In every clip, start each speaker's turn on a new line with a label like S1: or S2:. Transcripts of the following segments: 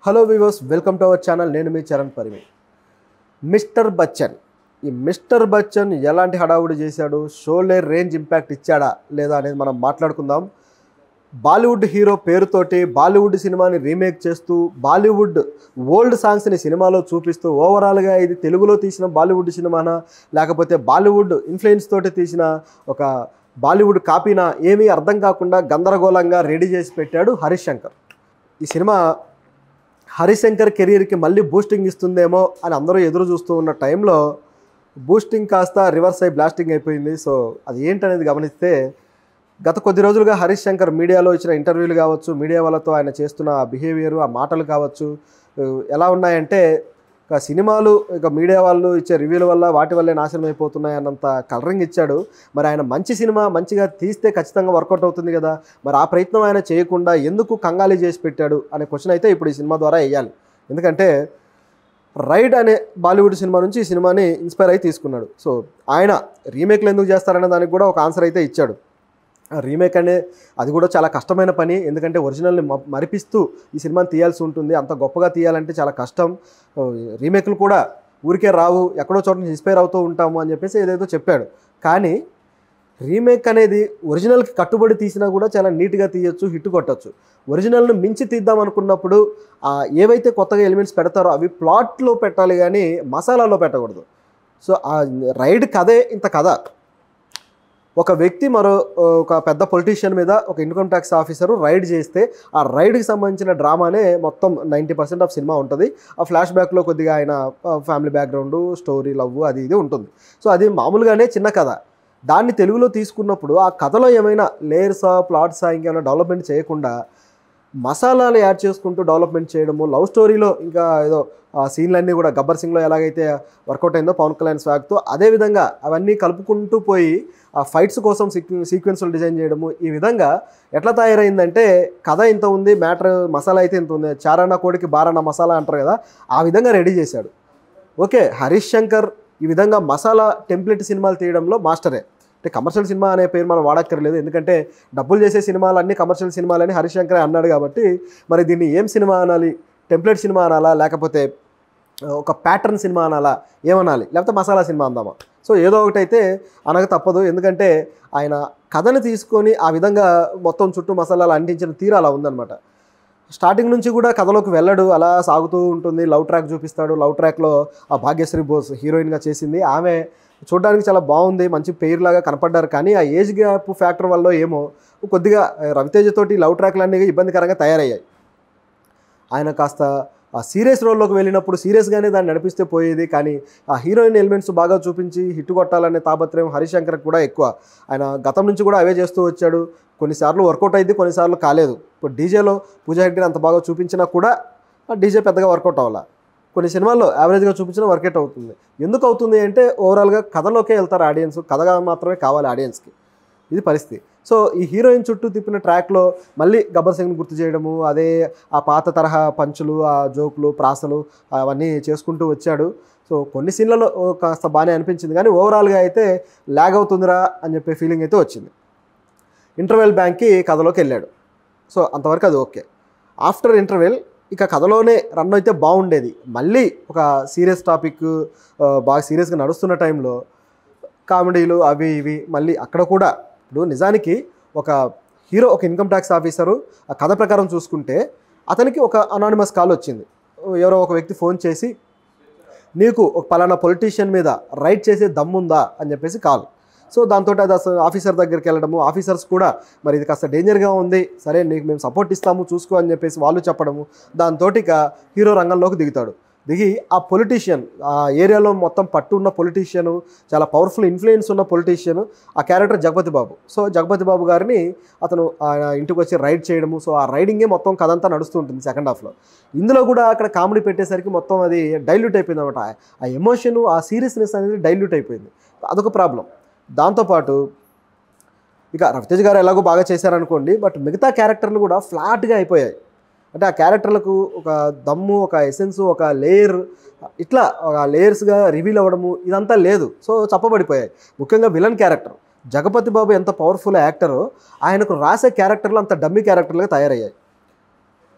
S1: hello viewers welcome to our channel నేను మీ Charan Parimi mister Bachchan ఈ మిస్టర్ బచ్చన్ ఎలాంటి హడావుడి చేశాడు షోలే రేంజ్ ఇంపాక్ట్ ఇచ్చాడా లేదా అనేది మనం మాట్లాడుకుందాం బాలీవుడ్ హీరో పేరుతోటి బాలీవుడ్ సినిమాని రీమేక్ చేస్తూ బాలీవుడ్ ఓల్డ్ సాంగ్స్ని సినిమాలో చూపిస్తూ ఓవరాల్గా ఇది తెలుగులో తీసిన బాలీవుడ్ సినిమానా లేకపోతే బాలీవుడ్ ఇన్ఫ్లుయెన్స్ తోటి తీసిన ఒక బాలీవుడ్ కాపీనా ఏమీ అర్థం కాకుండా గందరగోళంగా రెడీ చేసి పెట్టాడు హరీష్ శంకర్ ఈ సినిమా హరిశంకర్ కెరీర్కి మళ్ళీ బూస్టింగ్ ఇస్తుందేమో అని అందరూ ఎదురు చూస్తూ ఉన్న టైంలో బూస్టింగ్ కాస్త రివర్స్ అయి బ్లాస్టింగ్ అయిపోయింది సో అది ఏంటనేది గమనిస్తే గత కొద్ది రోజులుగా హరీష్ శంకర్ మీడియాలో ఇచ్చిన ఇంటర్వ్యూలు కావచ్చు మీడియా వాళ్ళతో ఆయన చేస్తున్న బిహేవియర్ ఆ మాటలు కావచ్చు ఎలా ఉన్నాయంటే ఇక సినిమాలు ఇక మీడియా వాళ్ళు ఇచ్చే రివ్యూల వల్ల వాటి వల్లే నాశనం అయిపోతున్నాయి అన్నంత కలరింగ్ ఇచ్చాడు మరి ఆయన మంచి సినిమా మంచిగా తీస్తే ఖచ్చితంగా వర్కౌట్ అవుతుంది కదా మరి ఆ ప్రయత్నం ఆయన చేయకుండా ఎందుకు కంగాలి చేసి పెట్టాడు అనే క్వశ్చన్ అయితే ఇప్పుడు ఈ సినిమా ద్వారా వేయాలి ఎందుకంటే రైడ్ అనే బాలీవుడ్ సినిమా నుంచి ఈ సినిమాని ఇన్స్పైర్ అయి తీసుకున్నాడు సో ఆయన రీమేక్లు ఎందుకు చేస్తారనే దానికి కూడా ఒక ఆన్సర్ అయితే ఇచ్చాడు రీమేక్ అనే అది కూడా చాలా కష్టమైన పని ఎందుకంటే ఒరిజినల్ని మ- మరిపిస్తూ ఈ సినిమాని తీయాల్సి ఉంటుంది అంత గొప్పగా తీయాలంటే చాలా కష్టం ఓ, రీమేక్లు కూడా ఊరికే రావు ఎక్కడో చోట నుంచి ఇన్స్పైర్ అవుతూ ఉంటాము అని చెప్పేసి ఏదేదో చెప్పాడు కానీ రీమేక్ అనేది ఒరిజినల్కి కట్టుబడి తీసినా కూడా చాలా నీట్గా తీయొచ్చు హిట్ కొట్టచ్చు ఒరిజినల్ను మించి తీద్దాం అనుకున్నప్పుడు ఆ, ఏవైతే కొత్తగా ఎలిమెంట్స్ పెడతారో అవి ప్లాట్లో పెట్టాలి కానీ మసాలాలో పెట్టకూడదు సో ఆ రైడ్ కథే ఇంత కథ ఒక వ్యక్తి మరో ఒక పెద్ద పొలిటీషియన్ మీద ఒక ఇన్కమ్ ట్యాక్స్ ఆఫీసరు రైడ్ చేస్తే ఆ రైడ్కి సంబంధించిన డ్రామానే మొత్తం నైంటీ పర్సెంట్ ఆఫ్ సినిమా ఉంటుంది ఆ ఫ్లాష్ బ్యాక్లో కొద్దిగా ఆయన ఫ్యామిలీ బ్యాక్గ్రౌండ్ స్టోరీ లవ్ అది ఇది ఉంటుంది సో అది మామూలుగానే చిన్న కథ దాన్ని తెలుగులో తీసుకున్నప్పుడు ఆ కథలో ఏమైనా లేయర్సా ప్లాట్సా ఇంకేమైనా డెవలప్మెంట్ చేయకుండా మసాలాలు యాడ్ చేసుకుంటూ డెవలప్మెంట్ చేయడము లవ్ స్టోరీలో ఇంకా ఏదో ఆ సీన్లన్నీ కూడా గబ్బర్ సింగ్లో ఎలాగైతే వర్కౌట్ అయిందో పవన్ కళ్యాణ్ స్వాగ్తో అదేవిధంగా అవన్నీ కలుపుకుంటూ పోయి ఆ ఫైట్స్ కోసం సీక్వెన్స్లు డిజైన్ చేయడము ఈ విధంగా ఎట్లా తయారైందంటే కథ ఇంత ఉంది మ్యాటర్ మసాలా అయితే ఇంత ఉంది చారానా కోడికి బారానా మసాలా అంటారు కదా ఆ విధంగా రెడీ చేశాడు ఓకే హరీష్ శంకర్ ఈ విధంగా మసాలా టెంప్లెట్ సినిమాలు తీయడంలో మాస్టరే అంటే కమర్షియల్ సినిమా అనే పేరు మనం వాడక్కర్లేదు ఎందుకంటే డబ్బులు చేసే సినిమాలు అన్ని కమర్షియల్ సినిమాలని హరీష్ శంకరే అన్నాడు కాబట్టి మరి దీన్ని ఏం సినిమా అనాలి టెంప్లెట్ సినిమా అనాలా లేకపోతే ఆ, ఒక ప్యాటర్న్ సినిమా అనాలా ఏమనాలి లేకపోతే మసాలా సినిమా అందామా సో ఏదో ఒకటి అయితే అనక తప్పదు ఎందుకంటే ఆయన కథని తీసుకొని ఆ విధంగా మొత్తం చుట్టూ మసాలాలు అంటించిన తీరు అలా ఉందన్నమాట స్టార్టింగ్ నుంచి కూడా కథలోకి వెళ్ళడు అలా సాగుతూ ఉంటుంది లవ్ ట్రాక్ చూపిస్తాడు లవ్ ట్రాక్లో ఆ భాగ్యశ్రీ బోస్ హీరోయిన్గా చేసింది ఆమె చూడడానికి చాలా బాగుంది మంచి పేరు లాగా కనపడ్డారు కానీ ఆ ఏజ్ గ్యాప్ ఫ్యాక్టర్ వల్ల ఏమో కొద్దిగా ఆ, రవితేజ తోటి లవ్ ట్రాక్లు అన్నీ ఇబ్బందికరంగా తయారయ్యాయి ఆయన కాస్త ఆ సీరియస్ రోల్లోకి వెళ్ళినప్పుడు సీరియస్గానే దాన్ని నడిపిస్తే పోయేది కానీ ఆ హీరోయిన్ ఎలిమెంట్స్ బాగా చూపించి హిట్ కొట్టాలనే తాపత్రయం హరిశంకర్కి కూడా ఎక్కువ ఆయన గతం నుంచి కూడా అవే చేస్తూ వచ్చాడు కొన్నిసార్లు వర్కౌట్ అయింది కొన్నిసార్లు కాలేదు ఇప్పుడు డీజేలో పూజా హెగ్డే అంత బాగా చూపించినా కూడా ఆ డీజే పెద్దగా వర్కౌట్ అవ్వాల కొన్ని సినిమాల్లో యావరేజ్గా చూపించినా వర్కౌట్ అవుతుంది ఎందుకు అవుతుంది అంటే ఓవరాల్గా కథలోకే వెళ్తారు ఆడియన్స్ కథగా మాత్రమే కావాలి ఆడియన్స్కి ఇది పరిస్థితి సో ఈ హీరోయిన్ చుట్టూ తిప్పిన ట్రాక్లో మళ్ళీ గబ్బర్ సింగ్ని గుర్తు చేయడము అదే ఆ పాత తరహా పంచులు ఆ జోకులు ప్రాసలు అవన్నీ చేసుకుంటూ వచ్చాడు సో కొన్ని సీన్లలో ఓ కాస్త బాగానే అనిపించింది కానీ ఓవరాల్గా అయితే ల్యాగ్ అవుతుందిరా అని చెప్పే ఫీలింగ్ అయితే వచ్చింది ఇంటర్వెల్ బ్యాంక్కి కథలోకి వెళ్ళాడు సో అంతవరకు అది ఓకే ఆఫ్టర్ ఇంటర్వెల్ ఇక కథలోనే రన్ అయితే బాగుండేది మళ్ళీ ఒక సీరియస్ టాపిక్ బాగా సీరియస్గా నడుస్తున్న టైంలో కామెడీలు అవి ఇవి మళ్ళీ అక్కడ కూడా ఇప్పుడు నిజానికి ఒక హీరో ఒక ఇన్కమ్ ట్యాక్స్ ఆఫీసరు ఆ కథ ప్రకారం చూసుకుంటే అతనికి ఒక అనానిమస్ కాల్ వచ్చింది ఎవరో ఒక వ్యక్తి ఫోన్ చేసి నీకు ఒక పలానా పొలిటీషియన్ మీద రైట్ చేసే దమ్ముందా అని చెప్పేసి కాల్ సో దాంతో అది అసలు ఆఫీసర్ దగ్గరికి వెళ్ళడము ఆఫీసర్స్ కూడా మరి ఇది కాస్త డేంజర్గా ఉంది సరే నీకు మేము సపోర్ట్ ఇస్తాము చూసుకో అని చెప్పేసి వాళ్ళు చెప్పడము దాంతో ఇక హీరో రంగంలోకి దిగుతాడు దిగి ఆ పొలిటీషియన్ ఆ ఏరియాలో మొత్తం పట్టు ఉన్న పొలిటీషియన్ చాలా పవర్ఫుల్ ఇన్ఫ్లుయెన్స్ ఉన్న పొలిటీషియన్ ఆ క్యారెక్టర్ జగపతి బాబు సో జగపతి బాబు గారిని అతను ఆయన ఇంటికి వచ్చి రైడ్ చేయడము సో ఆ రైడింగే మొత్తం కథ అంతా నడుస్తూ ఉంటుంది సెకండ్ హాఫ్లో ఇందులో కూడా అక్కడ కామెడీ పెట్టేసరికి మొత్తం అది డైల్యూట్ అయిపోయింది అనమాట ఆ ఎమోషన్ ఆ సీరియస్నెస్ అనేది డైల్యూట్ అయిపోయింది అదొక ప్రాబ్లం దాంతోపాటు ఇక రవితేజ్ గారు ఎలాగో బాగా చేశారనుకోండి బట్ మిగతా క్యారెక్టర్లు కూడా ఫ్లాట్గా అయిపోయాయి అంటే ఆ క్యారెక్టర్లకు ఒక దమ్ము ఒక ఎసెన్స్ ఒక లేయర్ ఇట్లా ఒక లేయర్స్గా రివీల్ అవ్వడము ఇదంతా లేదు సో చప్పబడిపోయాయి ముఖ్యంగా విలన్ క్యారెక్టర్ జగపతి బాబు ఎంత పవర్ఫుల్ యాక్టరో ఆయనకు రాసే క్యారెక్టర్లు అంత డమ్మీ క్యారెక్టర్లుగా తయారయ్యాయి అంటే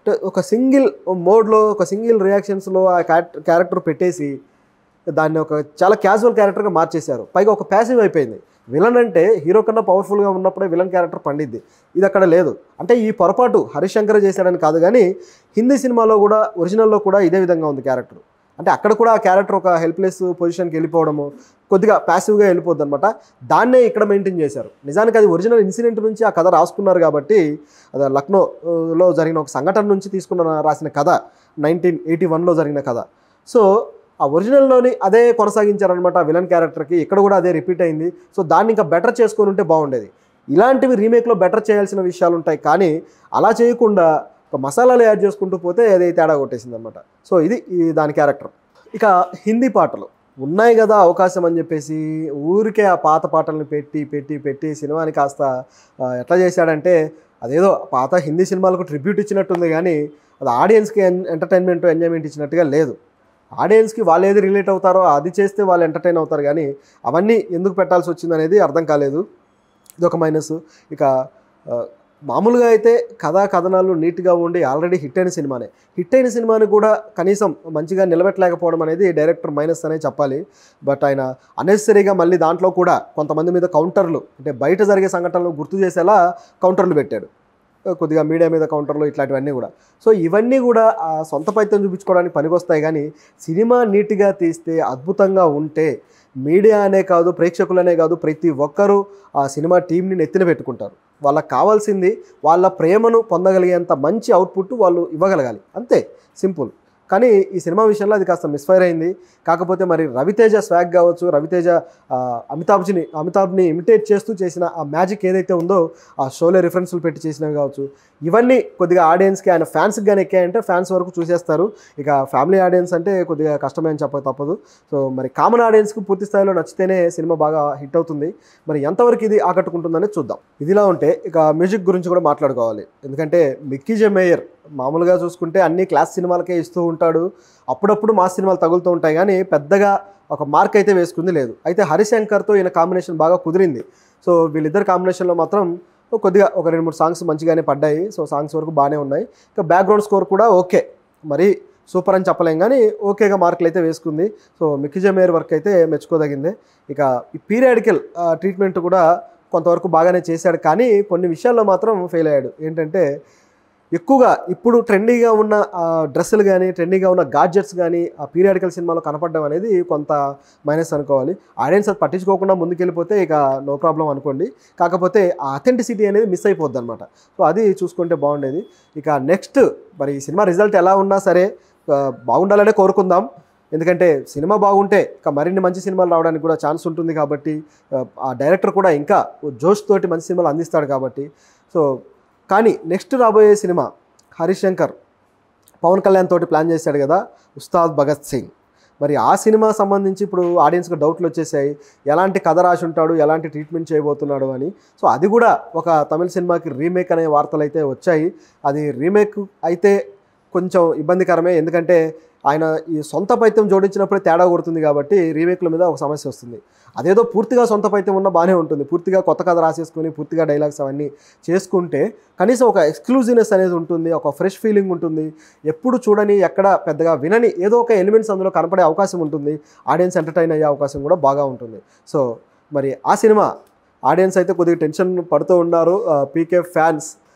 S1: ఒక సింగిల్ మోడ్లో ఒక సింగిల్ రియాక్షన్స్లో ఆ క్యారెక్టర్ పెట్టేసి దాన్ని ఒక చాలా క్యాజువల్ క్యారెక్టర్గా మార్చేశారు పైగా ఒక ప్యాసివ్ అయిపోయింది విలన్ అంటే హీరో కన్నా పవర్ఫుల్గా ఉన్నప్పుడే విలన్ క్యారెక్టర్ పండిద్ది ఇది అక్కడ లేదు అంటే ఈ పొరపాటు హరిశంకర్ చేశాడని కాదు కానీ హిందీ సినిమాలో కూడా ఒరిజినల్లో కూడా ఇదే విధంగా ఉంది క్యారెక్టర్ అంటే అక్కడ కూడా ఆ క్యారెక్టర్ ఒక హెల్ప్లెస్ పొజిషన్కి వెళ్ళిపోవడము కొద్దిగా ప్యాసివ్గా వెళ్ళిపోద్ది అనమాట దాన్నే ఇక్కడ మెయింటైన్ చేశారు నిజానికి అది ఒరిజినల్ ఇన్సిడెంట్ నుంచి ఆ కథ రాసుకున్నారు కాబట్టి అది లక్నోలో జరిగిన ఒక సంఘటన నుంచి తీసుకున్న రాసిన కథ నైన్టీన్ ఎయిటీ వన్లో జరిగిన కథ సో ఆ ఒరిజినల్లోని అదే కొనసాగించారనమాట ఆ విలన్ క్యారెక్టర్కి ఇక్కడ కూడా అదే రిపీట్ అయింది సో దాన్ని ఇంకా బెటర్ చేసుకొని ఉంటే బాగుండేది ఇలాంటివి రీమేక్లో బెటర్ చేయాల్సిన విషయాలు ఉంటాయి కానీ అలా చేయకుండా ఒక మసాలాలు యాడ్ చేసుకుంటూ పోతే అది తేడా కొట్టేసింది అనమాట సో ఇది ఈ దాని క్యారెక్టర్ ఇక హిందీ పాటలు ఉన్నాయి కదా అవకాశం అని చెప్పేసి ఊరికే ఆ పాత పాటలను పెట్టి పెట్టి పెట్టి సినిమాని కాస్త ఆ, ఎట్లా చేశాడంటే అదేదో పాత హిందీ సినిమాలకు ట్రిబ్యూట్ ఇచ్చినట్టుంది కానీ అది ఆడియన్స్కి ఎంటర్టైన్మెంట్ ఎంజాయ్మెంట్ ఇచ్చినట్టుగా లేదు ఆడియన్స్కి వాళ్ళు ఏది రిలేట్ అవుతారో అది చేస్తే వాళ్ళు ఎంటర్టైన్ అవుతారు కానీ అవన్నీ ఎందుకు పెట్టాల్సి వచ్చింది అనేది అర్థం కాలేదు ఇది ఒక మైనస్ ఇక ఆ, మామూలుగా అయితే కథా కథనాలు నీట్గా ఉండి ఆల్రెడీ హిట్ అయిన సినిమానే హిట్ అయిన సినిమాని కూడా కనీసం మంచిగా నిలబెట్టలేకపోవడం అనేది డైరెక్టర్ మైనస్ అనే చెప్పాలి బట్ ఆయన అనెసరీగా మళ్ళీ దాంట్లో కూడా కొంతమంది మీద కౌంటర్లు అంటే బయట జరిగే సంఘటనలు గుర్తు చేసేలా కౌంటర్లు పెట్టాడు కొద్దిగా మీడియా మీద కౌంటర్లు ఇట్లాంటివన్నీ కూడా సో ఇవన్నీ కూడా ఆ సొంత పైత్యం చూపించుకోవడానికి పనికొస్తాయి కానీ సినిమా నీట్గా తీస్తే అద్భుతంగా ఉంటే మీడియా అనే కాదు ప్రేక్షకులనే కాదు ప్రతి ఒక్కరూ ఆ సినిమా టీంని నెత్తిన పెట్టుకుంటారు వాళ్ళకి కావాల్సింది వాళ్ళ ప్రేమను పొందగలిగేంత మంచి అవుట్పుట్ వాళ్ళు ఇవ్వగలగాలి అంతే సింపుల్ కానీ ఈ సినిమా విషయంలో అది కాస్త మిస్ఫైర్ అయింది కాకపోతే మరి రవితేజ స్వాగ్ కావచ్చు రవితేజ ఆ, అమితాబ్జిని అమితాబ్ని ఇమిటేట్ చేస్తూ చేసిన ఆ మ్యాజిక్ ఏదైతే ఉందో ఆ షోలో రిఫరెన్స్లు పెట్టి చేసినవి కావచ్చు ఇవన్నీ కొద్దిగా ఆడియన్స్కి ఆయన ఫ్యాన్స్కి కానీ ఎక్కాయంటే ఫ్యాన్స్ వరకు చూసేస్తారు ఇక ఫ్యామిలీ ఆడియన్స్ అంటే కొద్దిగా కష్టమే అని చెప్పక తప్పదు సో మరి కామన్ ఆడియన్స్కి పూర్తి స్థాయిలో నచ్చితేనే సినిమా బాగా హిట్ అవుతుంది మరి ఎంతవరకు ఇది ఆకట్టుకుంటుందని చూద్దాం ఇదిలా ఉంటే ఇక మ్యూజిక్ గురించి కూడా మాట్లాడుకోవాలి ఎందుకంటే మిక్కీ జె మేయర్ మామూలుగా చూసుకుంటే అన్ని క్లాస్ సినిమాలకే ఇస్తూ ఉంటాడు అప్పుడప్పుడు మా సినిమాలు తగులుతూ ఉంటాయి కానీ పెద్దగా ఒక మార్క్ అయితే వేసుకుంది లేదు అయితే హరిశంకర్తో ఈయన కాంబినేషన్ బాగా కుదిరింది సో వీళ్ళిద్దరు కాంబినేషన్లో మాత్రం కొద్దిగా ఒక రెండు మూడు సాంగ్స్ మంచిగానే పడ్డాయి సో సాంగ్స్ వరకు బాగానే ఉన్నాయి ఇక బ్యాక్గ్రౌండ్ స్కోర్ కూడా ఓకే మరి సూపర్ అని చెప్పలేం కానీ ఓకేగా మార్కులు అయితే వేసుకుంది సో మిక్కిజే మేయర్ వర్క్ అయితే మెచ్చుకోదగిందే ఇక ఈ పీరియాడికల్ ట్రీట్మెంట్ కూడా కొంతవరకు బాగానే చేశాడు కానీ కొన్ని విషయాల్లో మాత్రం ఫెయిల్ అయ్యాడు ఏంటంటే ఎక్కువగా ఇప్పుడు ట్రెండీగా ఉన్న ఆ, డ్రెస్సులు కానీ ట్రెండీగా ఉన్న గాడ్జెట్స్ కానీ ఆ పీరియాడికల్ సినిమాలో కనపడడం అనేది కొంత మైనస్ అనుకోవాలి ఆడియన్స్ అది పట్టించుకోకుండా ముందుకెళ్ళిపోతే ఇక నో ప్రాబ్లం అనుకోండి కాకపోతే ఆ అథెంటిసిటీ అనేది మిస్ అయిపోద్ది అనమాట సో అది చూసుకుంటే బాగుండేది ఇక నెక్స్ట్ మరి ఈ సినిమా రిజల్ట్ ఎలా ఉన్నా సరే ఆ, బాగుండాలనే కోరుకుందాం ఎందుకంటే సినిమా బాగుంటే ఇక మరిన్ని మంచి సినిమాలు రావడానికి కూడా ఛాన్స్ ఉంటుంది కాబట్టి ఆ, ఆ డైరెక్టర్ కూడా ఇంకా జోష్ తోటి మంచి సినిమాలు అందిస్తాడు కాబట్టి సో కానీ నెక్స్ట్ రాబోయే సినిమా హరిశంకర్ పవన్ కళ్యాణ్ తోటి ప్లాన్ చేశాడు కదా ఉస్తాద్ భగత్ సింగ్ మరి ఆ సినిమా సంబంధించి ఇప్పుడు ఆడియన్స్కి డౌట్లు వచ్చేసాయి ఎలాంటి కథ రాసి ఉంటాడు ఎలాంటి ట్రీట్మెంట్ చేయబోతున్నాడు అని సో అది కూడా ఒక తమిళ సినిమాకి రీమేక్ అనే వార్తలు అయితే వచ్చాయి అది రీమేక్ అయితే కొంచెం ఇబ్బందికరమే ఎందుకంటే ఆయన ఈ సొంత పైత్యం జోడించినప్పుడే తేడా కొడుతుంది కాబట్టి రీమేక్ల మీద ఒక సమస్య వస్తుంది అదేదో పూర్తిగా సొంత పైత్యం ఉన్నా బాగానే ఉంటుంది పూర్తిగా కొత్త కథ రాసేసుకొని పూర్తిగా డైలాగ్స్ అవన్నీ చేసుకుంటే కనీసం ఒక ఎక్స్క్లూజివ్నెస్ అనేది ఉంటుంది ఒక ఫ్రెష్ ఫీలింగ్ ఉంటుంది ఎప్పుడు చూడని ఎక్కడ పెద్దగా వినని ఏదో ఒక ఎలిమెంట్స్ అందులో కనపడే అవకాశం ఉంటుంది ఆడియన్స్ ఎంటర్టైన్ అయ్యే అవకాశం కూడా బాగా ఉంటుంది సో మరి ఆ సినిమా ఆడియన్స్ అయితే కొద్దిగా టెన్షన్ పడుతూ ఉన్నారు పీకే ఫ్యాన్స్